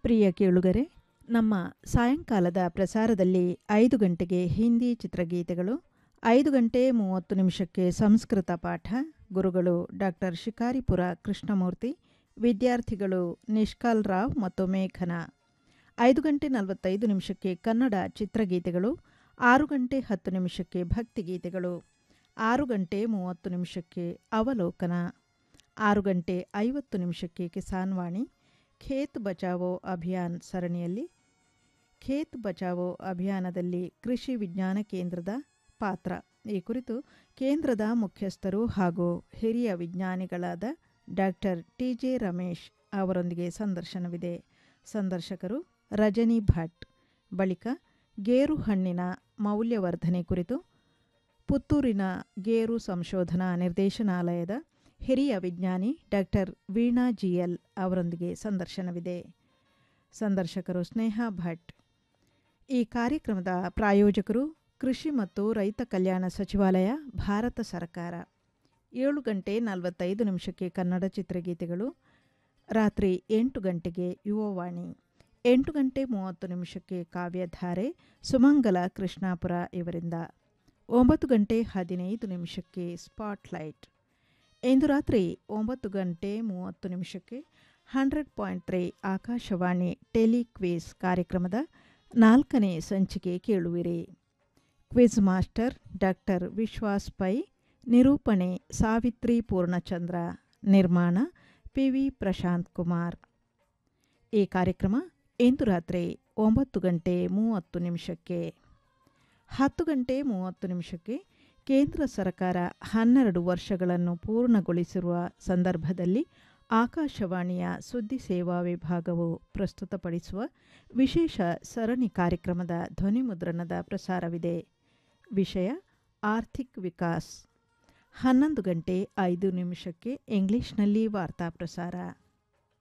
ಪ್ರಿಯ ಕೇಳುಗರೆ ನಮ್ಮ ಸಾಯಂಕಾಲದ ಪ್ರಸಾರದಲ್ಲಿ ಐದು ಗಂಟೆಗೆ ಹಿಂದಿ ಚಿತ್ರಗೀತೆಗಳು ಐದು ಗಂಟೆ ಮೂವತ್ತು ನಿಮಿಷಕ್ಕೆ ಸಂಸ್ಕೃತ ಪಾಠ ಗುರುಗಳು ಡಾಕ್ಟರ್ ಶಿಕಾರಿಪುರ ಕೃಷ್ಣಮೂರ್ತಿ ವಿದ್ಯಾರ್ಥಿಗಳು ನಿಷ್ಕಾಲ್ ರಾವ್ ಮತ್ತು ಮೇಘನಾ ಐದು ಗಂಟೆ ನಲವತ್ತೈದು ನಿಮಿಷಕ್ಕೆ ಕನ್ನಡ ಚಿತ್ರಗೀತೆಗಳು ಆರು ಗಂಟೆ ಹತ್ತು ನಿಮಿಷಕ್ಕೆ ಭಕ್ತಿಗೀತೆಗಳು ಆರು ಗಂಟೆ ಮೂವತ್ತು ನಿಮಿಷಕ್ಕೆ ಅವಲೋಕನ ಆರು ಗಂಟೆ ಐವತ್ತು ನಿಮಿಷಕ್ಕೆ ಕಿಸಾನ್ ವಾಣಿ ಖೇತ್ ಬಚಾವೋ ಅಭಿಯಾನ್ ಸರಣಿಯಲ್ಲಿ ಖೇತ್ ಬಚಾವೋ ಅಭಿಯಾನದಲ್ಲಿ ಕೃಷಿ ವಿಜ್ಞಾನ ಕೇಂದ್ರದ ಪಾತ್ರ ಈ ಕುರಿತು ಕೇಂದ್ರದ ಮುಖ್ಯಸ್ಥರು ಹಾಗೂ ಹಿರಿಯ ವಿಜ್ಞಾನಿಗಳಾದ ಡಾಕ್ಟರ್ ಟಿ ಜೆ ರಮೇಶ್ ಅವರೊಂದಿಗೆ ಸಂದರ್ಶನವಿದೆ ಸಂದರ್ಶಕರು ರಜನಿ ಭಟ್ ಬಳಿಕ ಗೇರು ಹಣ್ಣಿನ ಮೌಲ್ಯವರ್ಧನೆ ಕುರಿತು ಪುತ್ತೂರಿನ ಗೇರು ಸಂಶೋಧನಾ ನಿರ್ದೇಶನಾಲಯದ ಹಿರಿಯ ವಿಜ್ಞಾನಿ ಡಾಕ್ಟರ್ ವೀಣಾ ಜಿಎಲ್ ಅವರೊಂದಿಗೆ ಸಂದರ್ಶನವಿದೆ ಸಂದರ್ಶಕರು ಸ್ನೇಹ ಭಟ್ ಈ ಕಾರ್ಯಕ್ರಮದ ಪ್ರಾಯೋಜಕರು ಕೃಷಿ ಮತ್ತು ರೈತ ಕಲ್ಯಾಣ ಸಚಿವಾಲಯ ಭಾರತ ಸರ್ಕಾರ ಏಳು ಗಂಟೆ ನಲವತ್ತೈದು ನಿಮಿಷಕ್ಕೆ ಕನ್ನಡ ಚಿತ್ರಗೀತೆಗಳು ರಾತ್ರಿ ಎಂಟು ಗಂಟೆಗೆ ಯುವವಾಣಿ ಎಂಟು ಗಂಟೆ ಮೂವತ್ತು ನಿಮಿಷಕ್ಕೆ ಕಾವ್ಯಧಾರೆ ಸುಮಂಗಲ ಕೃಷ್ಣಾಪುರ ಇವರಿಂದ ಒಂಬತ್ತು ಗಂಟೆ ಹದಿನೈದು ನಿಮಿಷಕ್ಕೆ ಸ್ಪಾಟ್ಲೈಟ್ ಇಂದು ರಾತ್ರಿ ಒಂಬತ್ತು ಗಂಟೆ ಮೂವತ್ತು ನಿಮಿಷಕ್ಕೆ hundred point three Akashvani telequiz ಕಾರ್ಯಕ್ರಮದ ನಾಲ್ಕನೇ ಸಂಚಿಕೆ ಕೇಳುವಿರಿ quiz master doctor Vishwas Pai ನಿರೂಪಣೆ ಸಾವಿತ್ರಿ ಪೂರ್ಣಚಂದ್ರ ನಿರ್ಮಾಣ ಪಿ ವಿ ಪ್ರಶಾಂತ್ ಕುಮಾರ್ ಈ ಕಾರ್ಯಕ್ರಮ ಇಂದು ರಾತ್ರಿ ಒಂಬತ್ತು ಗಂಟೆ ಮೂವತ್ತು ನಿಮಿಷಕ್ಕೆ ಹತ್ತು ಗಂಟೆ ಮೂವತ್ತು ನಿಮಿಷಕ್ಕೆ ಕೇಂದ್ರ ಸರ್ಕಾರ ಹನ್ನೆರಡು ವರ್ಷಗಳನ್ನು ಪೂರ್ಣಗೊಳಿಸಿರುವ ಸಂದರ್ಭದಲ್ಲಿ ಆಕಾಶವಾಣಿಯ ಸುದ್ದಿ ಸೇವಾ ವಿಭಾಗವು ಪ್ರಸ್ತುತಪಡಿಸುವ ವಿಶೇಷ ಸರಣಿ ಕಾರ್ಯಕ್ರಮದ ಧ್ವನಿಮುದ್ರಣದ ಪ್ರಸಾರವಿದೆ ವಿಷಯ ಆರ್ಥಿಕ್ ವಿಕಾಸ್ ಹನ್ನೊಂದು ಗಂಟೆ ಐದು ನಿಮಿಷಕ್ಕೆ ಇಂಗ್ಲಿಷ್ನಲ್ಲಿ ವಾರ್ತಾ ಪ್ರಸಾರ